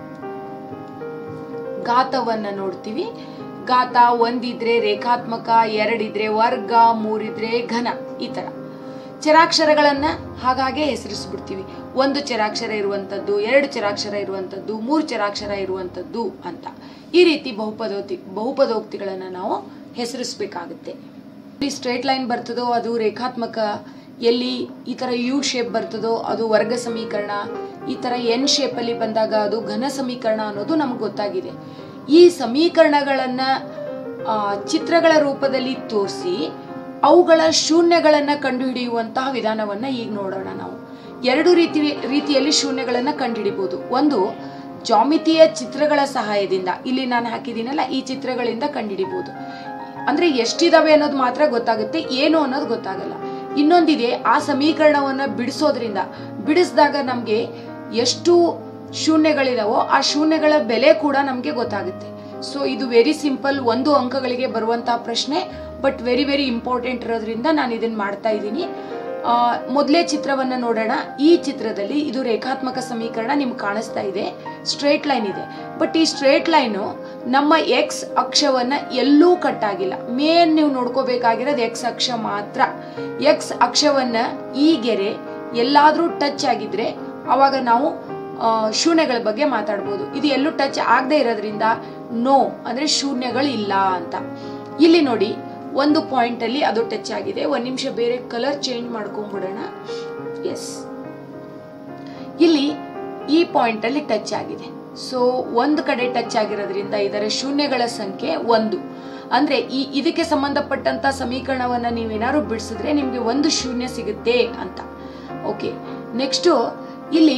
ಘಾತವನ್ನ ನೋಡ್ತೀವಿ ಘಾತ ಒಂದಿದ್ರೆ ರೇಖಾತ್ಮಕ ಎರಡಿದ್ರೆ ವರ್ಗ ಮೂರಿದ್ರೆ ಘನ ಈ ತರ ಚರಾಕ್ಷರಗಳನ್ನ ಹಾಗಾಗಿ ಹೆಸರಿಸ್ಬಿಡ್ತೀವಿ ಒಂದು ಚರಾಕ್ಷರ ಇರುವಂತದ್ದು ಎರಡು ಚರಾಕ್ಷರ ಇರುವಂತದ್ದು ಮೂರು ಚರಾಕ್ಷರ ಇರುವಂತದ್ದು ಅಂತ ಈ ರೀತಿ ಬಹುಪದೋಕ್ತಿ ಬಹುಪದೋಕ್ತಿಗಳನ್ನ ನಾವು ಹೆಸರಿಸ್ಬೇಕಾಗುತ್ತೆ ಇಲ್ಲಿ ಸ್ಟ್ರೇಟ್ ಲೈನ್ ಬರ್ತದೋ ಅದು ರೇಖಾತ್ಮಕ ಎಲ್ಲಿ ಈ ಥರ ಯು ಶೇಪ್ ಬರ್ತದೋ ಅದು ವರ್ಗ ಸಮೀಕರಣ ಈ ಥರ ಎನ್ ಶೇಪಲ್ಲಿ ಬಂದಾಗ ಅದು ಘನ ಸಮೀಕರಣ ಅನ್ನೋದು ನಮ್ಗೆ ಗೊತ್ತಾಗಿದೆ ಈ ಸಮೀಕರಣಗಳನ್ನು ಚಿತ್ರಗಳ ರೂಪದಲ್ಲಿ ತೋರಿಸಿ ಅವುಗಳ ಶೂನ್ಯಗಳನ್ನು ಕಂಡುಹಿಡಿಯುವಂತಹ ವಿಧಾನವನ್ನು ಈಗ ನೋಡೋಣ ನಾವು ಎರಡು ರೀತಿ ರೀತಿಯಲ್ಲಿ ಶೂನ್ಯಗಳನ್ನು ಕಂಡುಹಿಡಿಬೋದು ಒಂದು ಜಾಮಿತಿಯ ಚಿತ್ರಗಳ ಸಹಾಯದಿಂದ ಇಲ್ಲಿ ನಾನು ಹಾಕಿದ್ದೀನಲ್ಲ ಈ ಚಿತ್ರಗಳಿಂದ ಕಂಡುಹಿಡಿಬೋದು ಅಂದ್ರೆ ಎಷ್ಟಿದಾವೆ ಅನ್ನೋದು ಮಾತ್ರ ಗೊತ್ತಾಗುತ್ತೆ ಏನು ಅನ್ನೋದು ಗೊತ್ತಾಗಲ್ಲ ಇನ್ನೊಂದಿದೆ ಆ ಸಮೀಕರಣವನ್ನ ಬಿಡಿಸೋದ್ರಿಂದ ಬಿಡಿಸಿದಾಗ ನಮಗೆ ಎಷ್ಟು ಶೂನ್ಯಗಳಿದಾವೋ ಆ ಶೂನ್ಯಗಳ ಬೆಲೆ ಕೂಡ ನಮಗೆ ಗೊತ್ತಾಗುತ್ತೆ ಸೊ ಇದು ವೆರಿ ಸಿಂಪಲ್ ಒಂದು ಅಂಕಗಳಿಗೆ ಬರುವಂತಹ ಪ್ರಶ್ನೆ ಬಟ್ ವೆರಿ ವೆರಿ ಇಂಪಾರ್ಟೆಂಟ್ ಇರೋದ್ರಿಂದ ನಾನು ಇದನ್ನ ಮಾಡ್ತಾ ಇದ್ದೀನಿ ಮೊದಲೇ ಚಿತ್ರವನ್ನ ನೋಡೋಣ ಈ ಚಿತ್ರದಲ್ಲಿ ಇದು ರೇಖಾತ್ಮಕ ಸಮೀಕರಣ ನಿಮ್ಗೆ ಕಾಣಿಸ್ತಾ ಇದೆ ಸ್ಟ್ರೇಟ್ ಲೈನ್ ಇದೆ ಬಟ್ ಈ ಸ್ಟ್ರೇಟ್ ಲೈನು ನಮ್ಮ ಎಕ್ಸ್ ಅಕ್ಷವನ್ನ ಎಲ್ಲೂ ಕಟ್ ಆಗಿಲ್ಲ ಮೇನ್ ನೀವು ನೋಡ್ಕೋಬೇಕಾಗಿರೋದು ಎಕ್ಸ್ ಅಕ್ಷ ಮಾತ್ರ ಎಕ್ಸ್ ಅಕ್ಷವನ್ನ ಈ ಗೆರೆ ಎಲ್ಲಾದ್ರೂ ಟಚ್ ಆಗಿದ್ರೆ ಅವಾಗ ನಾವು ಆ, ಶೂನ್ಯಗಳ ಬಗ್ಗೆ ಮಾತಾಡ್ಬೋದು ಇದು ಎಲ್ಲೂ ಟಚ್ ಆಗದೆ ಇರೋದ್ರಿಂದ ನೋ ಅಂದ್ರೆ ಶೂನ್ಯಗಳು ಇಲ್ಲ ಅಂತ ಇಲ್ಲಿ ನೋಡಿ ಒಂದು ಪಾಯಿಂಟ್ ಅಲ್ಲಿ ಅದು ಟಚ್ ಆಗಿದೆ ಒಂದ್ ನಿಮಿಷ ಬೇರೆ ಕಲರ್ ಚೇಂಜ್ ಮಾಡ್ಕೊಂಡ್ಬಿಡೋಣ ಎಸ್ ಇಲ್ಲಿ ಈ ಪಾಯಿಂಟ್ ಅಲ್ಲಿ ಟಚ್ ಆಗಿದೆ ಸೊ ಒಂದು ಕಡೆ ಟಚ್ ಆಗಿರೋದ್ರಿಂದ ಇದರ ಶೂನ್ಯಗಳ ಸಂಖ್ಯೆ ಒಂದು ಅಂದ್ರೆ ಈ ಇದಕ್ಕೆ ಸಂಬಂಧಪಟ್ಟಂತ ಸಮೀಕರಣವನ್ನ ನೀವೇನಾದ್ರು ಬಿಡಿಸಿದ್ರೆ ನಿಮ್ಗೆ ಒಂದು ಶೂನ್ಯ ಸಿಗುತ್ತೆ ಅಂತ ಓಕೆ ನೆಕ್ಸ್ಟ್ ಇಲ್ಲಿ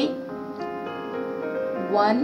ಒನ್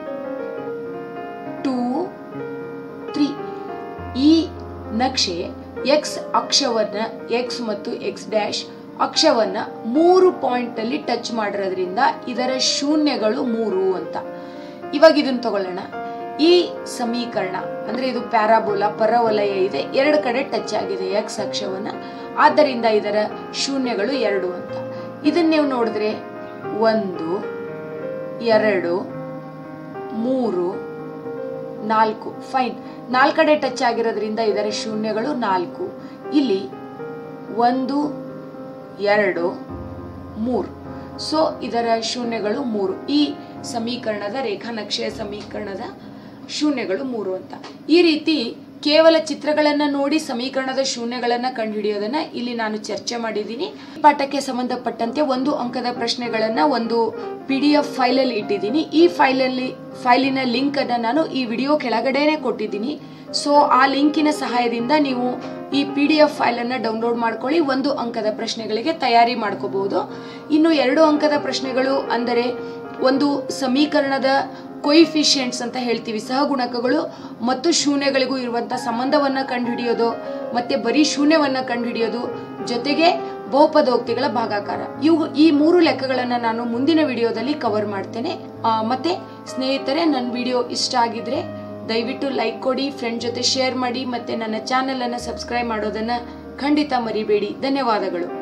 ಟೂ ತ್ರೀ ಈ ನಕ್ಷೆ ಎಕ್ಸ್ ಅಕ್ಷವನ್ನ ಎಕ್ಸ್ ಮತ್ತು ಎಕ್ಸ್ ಡ್ಯಾಶ್ ಅಕ್ಷವನ್ನ ಮೂರು ಪಾಯಿಂಟ್ ಅಲ್ಲಿ ಟಚ್ ಮಾಡಿರೋದ್ರಿಂದ ಇದರ ಶೂನ್ಯಗಳು ಮೂರು ಅಂತ ಇವಾಗ ಇದನ್ನ ತಗೊಳ್ಳೋಣ ಈ ಸಮೀಕರಣ ಅಂದ್ರೆ ಇದು ಪ್ಯಾರಾಬೋಲಾ ಪರವಲಯ ಇದೆ ಎರಡು ಕಡೆ ಟಚ್ ಆಗಿದೆ ಎಕ್ಸ್ ಅಕ್ಷವನ್ನ ಆದ್ದರಿಂದ ಇದರ ಶೂನ್ಯಗಳು ಎರಡು ಅಂತ ಇದನ್ನ ನೀವು ನೋಡಿದ್ರೆ ಒಂದು ಎರಡು ಮೂರು ನಾಲ್ಕು ಫೈನ್ ನಾಲ್ಕಡೆ ಟಚ್ ಆಗಿರೋದ್ರಿಂದ ಇದರ ಶೂನ್ಯಗಳು ನಾಲ್ಕು ಇಲ್ಲಿ ಒಂದು ಎರಡು ಮೂರು ಸೊ ಇದರ ಶೂನ್ಯಗಳು ಮೂರು ಈ ಸಮೀಕರಣದ ರೇಖಾನಕ್ಷೆಯ ಸಮೀಕರಣದ ಶೂನ್ಯಗಳು ಮೂರು ಅಂತ ಈ ರೀತಿ ಕೇವಲ ಚಿತ್ರಗಳನ್ನ ನೋಡಿ ಸಮೀಕರಣದ ಶೂನ್ಯಗಳನ್ನ ಕಂಡುಹಿಡಿಯೋದನ್ನ ಇಲ್ಲಿ ನಾನು ಚರ್ಚೆ ಮಾಡಿದ್ದೀನಿ ಈ ಪಾಠಕ್ಕೆ ಸಂಬಂಧಪಟ್ಟಂತೆ ಒಂದು ಅಂಕದ ಪ್ರಶ್ನೆಗಳನ್ನ ಒಂದು ಪಿ ಡಿ ಎಫ್ ಫೈಲಲ್ಲಿ ಇಟ್ಟಿದ್ದೀನಿ ಈ ಫೈಲಲ್ಲಿ ಫೈಲಿನ ಲಿಂಕ್ ಅನ್ನ ನಾನು ಈ ವಿಡಿಯೋ ಕೆಳಗಡೆನೆ ಕೊಟ್ಟಿದ್ದೀನಿ ಸೊ ಆ ಲಿಂಕಿನ ಸಹಾಯದಿಂದ ನೀವು ಈ ಪಿ ಡಿ ಎಫ್ ಫೈಲನ್ನು ಡೌನ್ಲೋಡ್ ಮಾಡ್ಕೊಳ್ಳಿ ಒಂದು ಅಂಕದ ಪ್ರಶ್ನೆಗಳಿಗೆ ತಯಾರಿ ಮಾಡ್ಕೋಬಹುದು ಇನ್ನು ಎರಡು ಅಂಕದ ಪ್ರಶ್ನೆಗಳು ಅಂದರೆ ಒಂದು ಸಮೀಕರಣದ ಕೊಯಿಫಿಷಿಯಂಟ್ಸ್ ಅಂತ ಹೇಳ್ತೀವಿ ಸಹಗುಣಕಗಳು ಮತ್ತು ಶೂನ್ಯಗಳಿಗೂ ಇರುವಂತಹ ಸಂಬಂಧವನ್ನ ಕಂಡುಹಿಡಿಯೋದು ಮತ್ತೆ ಬರೀ ಶೂನ್ಯವನ್ನ ಕಂಡುಹಿಡಿಯೋದು ಜೊತೆಗೆ ಬಹುಪದೋಕ್ತಿಗಳ ಭಾಗಾಕಾರ ಇವು ಈ ಮೂರು ಲೆಕ್ಕಗಳನ್ನ ನಾನು ಮುಂದಿನ ವಿಡಿಯೋದಲ್ಲಿ ಕವರ್ ಮಾಡ್ತೇನೆ ಆ, ಮತ್ತೆ ಸ್ನೇಹಿತರೆ ನನ್ನ ವಿಡಿಯೋ ಇಷ್ಟ ಆಗಿದ್ರೆ ದಯವಿಟ್ಟು ಲೈಕ್ ಕೊಡಿ ಫ್ರೆಂಡ್ ಜೊತೆ ಶೇರ್ ಮಾಡಿ ಮತ್ತೆ ನನ್ನ ಚಾನೆಲ್ ಅನ್ನು ಸಬ್ಸ್ಕ್ರೈಬ್ ಮಾಡೋದನ್ನ ಖಂಡಿತ ಮರಿಬೇಡಿ ಧನ್ಯವಾದಗಳು